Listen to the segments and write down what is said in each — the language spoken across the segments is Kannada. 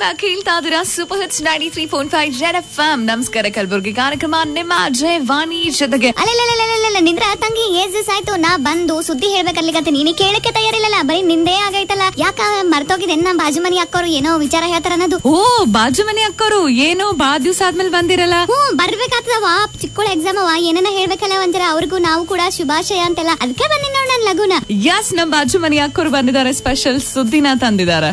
ಬ್ಯಾಕ್ ಹೇಳ್ತಾ ಇದೀರಾ super hits ninety three point five Z F M ನಮಸ್ಕಾರ ಕಲಬುರ್ಗಿ ಕಾರ್ಯಕ್ರಮ ನಿಮ್ಮ ಅಜಯ್ ವಾಣಿ ಜೊತೆಗೆ ಅಲ್ಲಲ್ಲ ನಿಂದ್ರ ತಂಗಿ ಏಸ್ ದಿವಸ ಆಯ್ತು ನಾ ಬಂದು ಸುದ್ದಿ ಹೇಳ್ಬೇಕಲ್ಲಿಗತ್ತೆ ನೀನು ಕೇಳಕ್ಕೆ ತಯಾರಿಲ್ಲಲ್ಲ ಬರೀ ನಿಂದೇ ಆಗೈತಲ್ಲ ಯಾಕ ಮರ್ತೋಗಿದೆ ನಮ್ಮ ಬಾಜು ಮನಿ ಅಕ್ಕೋರು ಏನೋ ವಿಚಾರ ಹೇಳ್ತಾರ ಅನ್ನೋದು ಓ ಬಾಜು ಮನೆ ಅಕ್ಕರು ಏನು ಬಾ ದಿವ್ಸ ಆದ್ಮೇಲೆ ಬಂದಿರಲ್ಲ ಹ್ಞೂ ಬರ್ಬೇಕಾಗ್ತದವ ಚಿಕ್ಕಳ ಎಕ್ಸಾಮ್ ಅವ ಏನೇನ ಹೇಳ್ಬೇಕಲ್ಲ ಒಂಥರ ಅವ್ರಿಗೂ ನಾವು ಕೂಡ ಶುಭಾಶಯ ಅಂತೆಲ್ಲ ಅದಕ್ಕೆ ಬಂದಿನ ನೋಡ್ ನನ್ ಲಗುನ ಯಸ್ ನಮ್ ಬಾಜು ಮನೆ ಅಕ್ಕರು ಬಂದಿದ್ದಾರೆ ಸ್ಪೆಷಲ್ ಸುದ್ದಿನ ತಂದಿದ್ದಾರೆ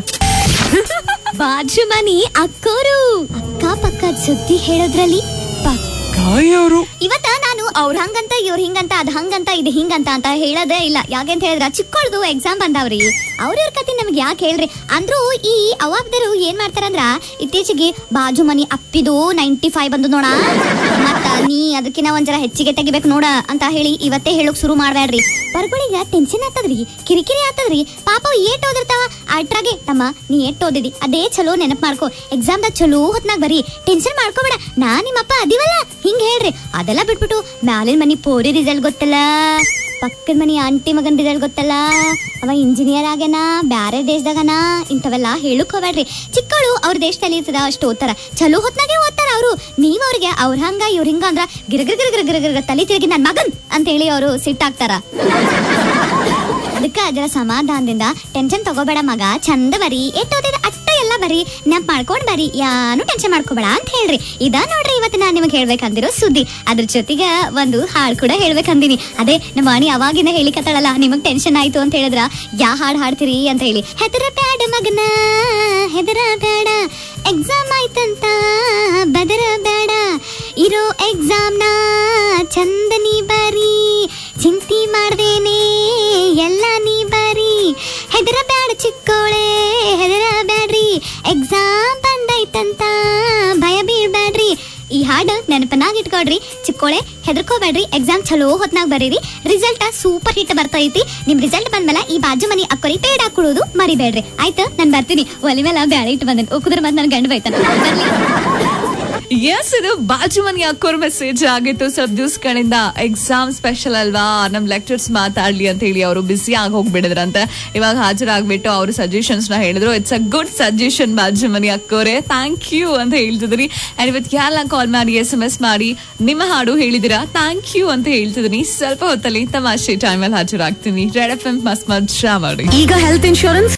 ಬಾಜು ಮನಿ ಅಕ್ಕೋರು ಅಕ್ಕ ಪಕ್ಕದ ಸುದ್ದಿ ಹೇಳೋದ್ರಲ್ಲಿ ಪಕ್ಕ ಕಾಯೋರು ಇವತ್ತ ನಾನು ಅವ್ರ ಹಂಗಂತ ಇವ್ರ ಹಿಂಗಂತ ಅದ್ ಹಂಗಂತ ಇದು ಹಿಂಗಂತ ಅಂತ ಹೇಳೋದೇ ಇಲ್ಲ ಯಾಕೆಂತ ಹೇಳಿದ್ರ ಚಿಕ್ಕಳ್ದು ಎಕ್ಸಾಮ್ ಬಂದಾವ್ರಿ ಅವ್ರ ಕತಿ ನಮ್ಗೆ ಯಾಕೆ ಹೇಳ್ರಿ ಅಂದ್ರೂ ಈ ಅವಾಬ್ದರು ಏನ್ ಮಾಡ್ತಾರಂದ್ರ ಇತ್ತೀಚೆಗೆ ಬಾಜು ಮನಿ ಅಪ್ಪಿದು ನೈಂಟಿ ಫೈವ್ ಬಂದು ನೋಡ ಮತ್ತ ನೀ ಅದಕ್ಕಿನ್ನ ಒಂದ್ ಜರ ಹೆಚ್ಚಿಗೆ ತೆಗಿಬೇಕು ನೋಡ ಅಂತ ಹೇಳಿ ಇವತ್ತೇ ಹೇಳಕ್ ಶುರು ಮಾಡ್ಬೇಡ್ರಿ ಬರ್ಗಳಿಗೆ ಟೆನ್ಷನ್ ಆಗ್ತದ್ರಿ ಕಿರಿಕಿರಿ ಆಗ್ತದ್ರಿ ಪಾಪ ಏಟ್ ಓದಿರ್ತಾವ ಅಟ್ರಾಗೆ ತಮ್ಮ ನೀ ಏಟ್ ಓದಿದಿ ಅದೇ ಚಲೋ ನೆನಪ್ ಮಾಡ್ಕೋ ಎಕ್ಸಾಮ್ದಾಗ ಚಲೋ ಹೊತ್ನಾಗ ಬರೀ ಟೆನ್ಷನ್ ಮಾಡ್ಕೋಬೇಡ ನಾ ನಿಮ್ಮಪ್ಪ ಅದಿವಲ್ಲ ಹಿಂಗ್ ಹೇಳ್ರಿ ಅದೆಲ್ಲ ಬಿಟ್ಬಿಟ್ಟು ಮ್ಯಾಲಿನ ಮನಿ ಪೋರಿ ರಿಸಲ್ಟ್ ಗೊತ್ತಲ್ಲ ಪಕ್ಕದ ಮನಿ ಆಂಟಿ ಮಗನ್ ರಿಸಲ್ಟ್ ಗೊತ್ತಲ್ಲ ಅವ ಇಂಜಿನಿಯರ್ ಆಗ್ಯಾನ ಬ್ಯಾರೆ ದೇಶದಾಗನ ಇಂಥವೆಲ್ಲ ಹೇಳಕ್ ಹೋಗ್ಬೇಡ್ರಿ ಚಿಕ್ಕಳು ಅವ್ರ ದೇಶದಲ್ಲಿ ಇರ್ತದ ಅಷ್ಟು ಓದ್ತಾರ ಚಲೋ ಹೊತ್ನಾಗೆ ಓದ್ತಾರ ಅವರು ನೀವ್ ಅವ್ರಿಗೆ ಅವ್ರ ಹಂಗ ಇವ್ರ ಹಿಂಗ ಅಂದ್ರ ಗಿರ ಗಿರ ಗಿರ ಗಿರ ಗಿರ ಗಿರ ತಲೆ ತಿರುಗಿ ನನ್ ಮಗನ್ ಅಂತ ಹೇಳಿ ಅವರು ಸಿಟ್ಟಾಗ್ತಾರ ಅದಕ್ಕ ಅದರ ಸಮಾಧಾನದಿಂದ ಟೆನ್ಷನ್ ತಗೋಬೇಡ ಮಗ ಚಂದ ಬರಿ ಎಷ್ಟ್ ಓದಿದ ಅಟ್ಟ ಎಲ್ಲ ಬರಿ ನೆನಪ್ ಮಾಡ್ಕೊಂಡ್ ಬರಿ ಯಾನು ಟೆನ್ಷನ್ ಮಾಡ್ಕೋಬೇಡ ಅಂತ ಹೇಳ್ರಿ ಇದ ನೋಡ್ರಿ ಇವತ್ತು ನಾನ್ ನಿಮಗೆ ಹೇಳ್ಬೇಕಂದಿರೋ ಸುದ್ದಿ ಅದ್ರ ಜೊತೆಗೆ ಒಂದು ಹಾಡ್ ಕೂಡ ಹೇಳ್ಬೇಕಂದಿನಿ ಅದೇ ನಮ್ಮ ವಾಣಿ ಅವಾಗಿಂದ ಹೇಳಿಕತ್ತಾಳಲ್ಲ ನಿಮಗ್ ಟೆನ್ಷನ್ ಆಯ್ತು ಅಂತ ಹೇಳಿದ್ರ ಯಾ ಹಾಡ್ ಹಾಡ್ತೀರಿ ಅಂತ ಹೇಳಿ ಹೆದರ ಬ್ಯಾಡ ಮಗನ ಹೆದರ ಬೇಡ ಎಕ್ಸಾಮ್ ಆಯ್ತಂತ ಬದರ ಬೇಡ ಇರೋ ಎಕ್ಸಾಮ್ನ ಚಂದ ನೀ ಬರಿ ಚಿಂತಿ ಮಾಡ್ದೇನೆ ಎಲ್ಲ ನೀ ಬರಿ ಹೆದರ ಬ್ಯಾಡ ಚಿಕ್ಕೋಳೆ ಹೆದರ ಬ್ಯಾಡ್ರಿ ಎಕ್ಸಾಮ್ ಬಂದೈತಂತ ಭಯ ಬೀಳ್ಬ್ಯಾಡ್ರಿ ಈ ಹಾಡು ನೆನಪನಾಗ ಇಟ್ಕೊಳ್ರಿ ಚಿಕ್ಕೋಳೆ ಹೆದರ್ಕೋಬೇಡ್ರಿ ಎಕ್ಸಾಮ್ ಚಲೋ ಹೊತ್ನಾಗ ಬರೀರಿ ರಿಸಲ್ಟ್ ಸೂಪರ್ ಹಿಟ್ ಬರ್ತೈತಿ ನಿಮ್ ರಿಸಲ್ಟ್ ಬಂದ್ಮೇಲೆ ಈ ಬಾಜು ಮನಿ ಅಕ್ಕೋರಿ ಪೇಡ್ ಹಾಕೊಳೋದು ಮರಿಬೇಡ್ರಿ ಆಯ್ತು ನಾನ್ ಬರ್ತೀನಿ ಒಲಿ ಮೇಲೆ ಬ್ಯಾಳೆ ಇಟ್ಟು ಬಂದೇನೆ ಉಕ್ಕುದ್ರ ಮತ್ತೆ ನನ್ ಗಂಡ ಬೈತಾನ ಬರ್ಲಿ ಎಸ್ ಇದು ಬಾಜು ಮನೆ ಅಕ್ಕೋರ್ ಮೆಸೇಜ್ ಆಗಿತ್ತು ಸ್ವಲ್ಪ ದಿವ್ಸಗಳಿಂದ ಎಕ್ಸಾಮ್ ಸ್ಪೆಷಲ್ ಅಲ್ವಾ ನಮ್ ಲೆಕ್ಚರ್ಸ್ ಮಾತಾಡ್ಲಿ ಅಂತ ಹೇಳಿ ಅವರು ಬಿಸಿ ಆಗಿ ಹೋಗ್ಬಿಡಿದ್ರಂತೆ ಇವಾಗ ಹಾಜರಾಗ್ಬಿಟ್ಟು ಅವರು ಸಜೆಷನ್ಸ್ ನ ಹೇಳಿದ್ರು ಇಟ್ಸ್ ಅ ಗುಡ್ ಸಜೆಷನ್ ಬಾಜು ಮನೆ ಅಕ್ಕೋರೆ ಥ್ಯಾಂಕ್ ಯು ಅಂತ ಹೇಳ್ತಿದ್ರಿ ಅಂಡ್ ಇವತ್ತು ಯಾರೆಲ್ಲ ಕಾಲ್ ಮಾಡಿ ಎಸ್ ಎಂ ಎಸ್ ಮಾಡಿ ನಿಮ್ಮ ಹಾಡು ಹೇಳಿದಿರಾ ಥ್ಯಾಂಕ್ ಯು ಅಂತ ಹೇಳ್ತಿದ್ದೀನಿ ಸ್ವಲ್ಪ ಹೊತ್ತಲ್ಲಿ ತಮಾಷೆ ಟೈಮಲ್ಲಿ ಹಾಜರಾಗ್ತೀನಿ ರೆಡ್ ಎಫ್ ಎಂ ಮಸ್ತ್ ಮಜಾ ಮಾಡಿ ಈಗ ಹೆಲ್ತ್ ಇನ್ಶೂರೆನ್ಸ್